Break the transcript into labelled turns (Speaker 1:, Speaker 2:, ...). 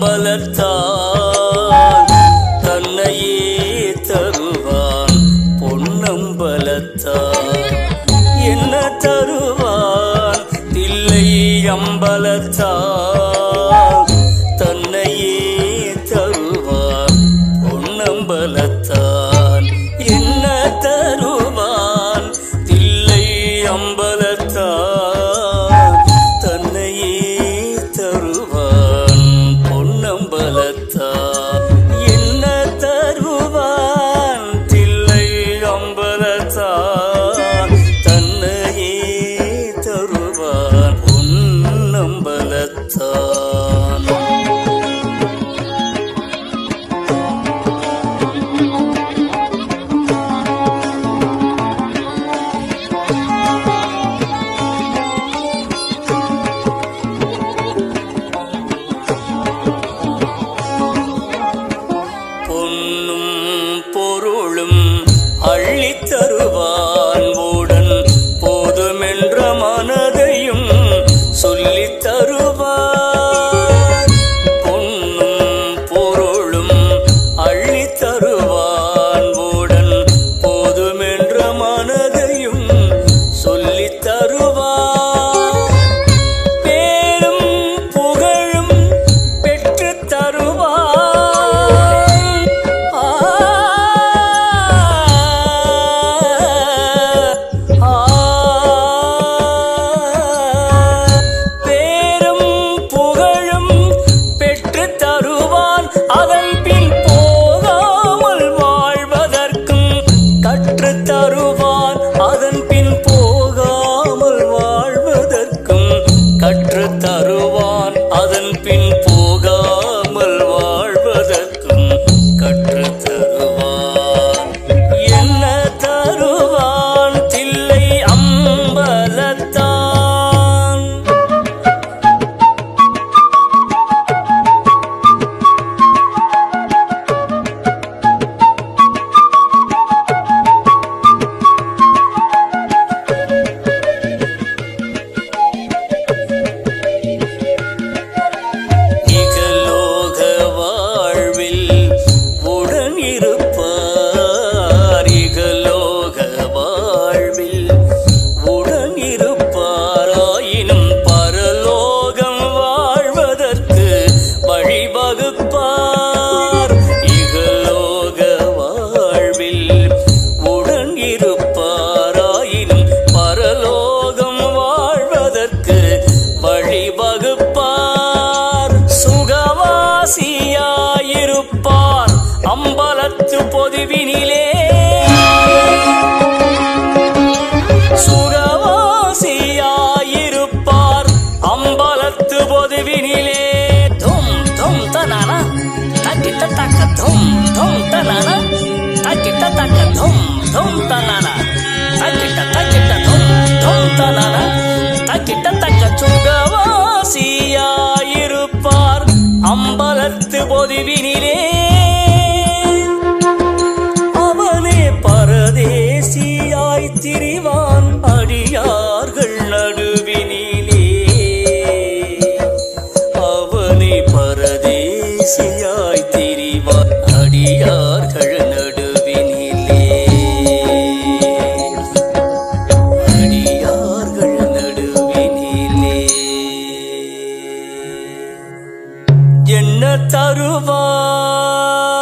Speaker 1: அம்பலத்தான் தன்னையே தருவான் பொன்னம்பலத்தான் என்ன தருவான் தில்லை அம்பலத்தான் தன்னையே தருவான் பொன்னம்பலத்தான் என்ன தருவான் தில்லை அம்பலத்தான் தன்னையே தருவான் பொன்னம்பலத்தான் என்ன தருவான் தில்லை அம்பலத்தான் தன்னையே தருவான் பொன்னம்பலத்தான் பொன்னும் பொருளும் அள்ளித் தருவான் உடன் போதுமென்ற மனதையும் சொல்லித் தருவான் பொன்னும் பொருளும் அள்ளித் தருவான் உடன் போதுமென்ற மனதையும் சொல்லித் தருவான் பேரும் புகழும் பெற்றுத் தருவான் ஆ, ஆ, பேரும் புகழும் பெற்றுத் தருவான் அதன் பின் போகாமல் வாழ்வதற்கும் கற்றுத் தருவான் அதன் பின் போகாமல் வாழ்வதற்கும் கற்றுத் தருவான் அதன் பின் போகாமல் வாழ்வதற்கும் கற்றுத் தருவான் என்ன தருவான் தில்லை அம்பலத்தான் இகலோக வாழ்வில் உடன் இருப்பார் இகலோக வாழ்வில் உடன் இருப்பாராயினும் பரலோகம் வாழ்வதற்கு வழிவகுப்பார் இகலோக வாழ்வில் உடன் இருப்பாராயினும் பரலோகம் வாழ்வதற்கு வழிவகுப்பார் சுகவாசியாயிருப்பார் அம்பலத்து பொதுவினிலே சுகவாசியாயிருப்பார் அம்பலத்து பொதுவினிலே தும் தும் தனானா தக்கிட்ட தக்க தும் தும் தனானா தக்கிட்ட தக்க தும் தும் தனானா தக்கிட்ட தக்கிட்ட தும் தும் தனானா தக்கிட்ட தக்க சுகவாசியாயிருப்பார் அம்பலத்து பொதுவினிலே அவனே பரதேசியாய் திரிவான் அடியார்கள் நடுவினிலே அவனே பரதேசியாய் திரிவான் அடியார்கள் நடுவினிலே அடியார்கள் நடுவினிலே என்ன தருவான்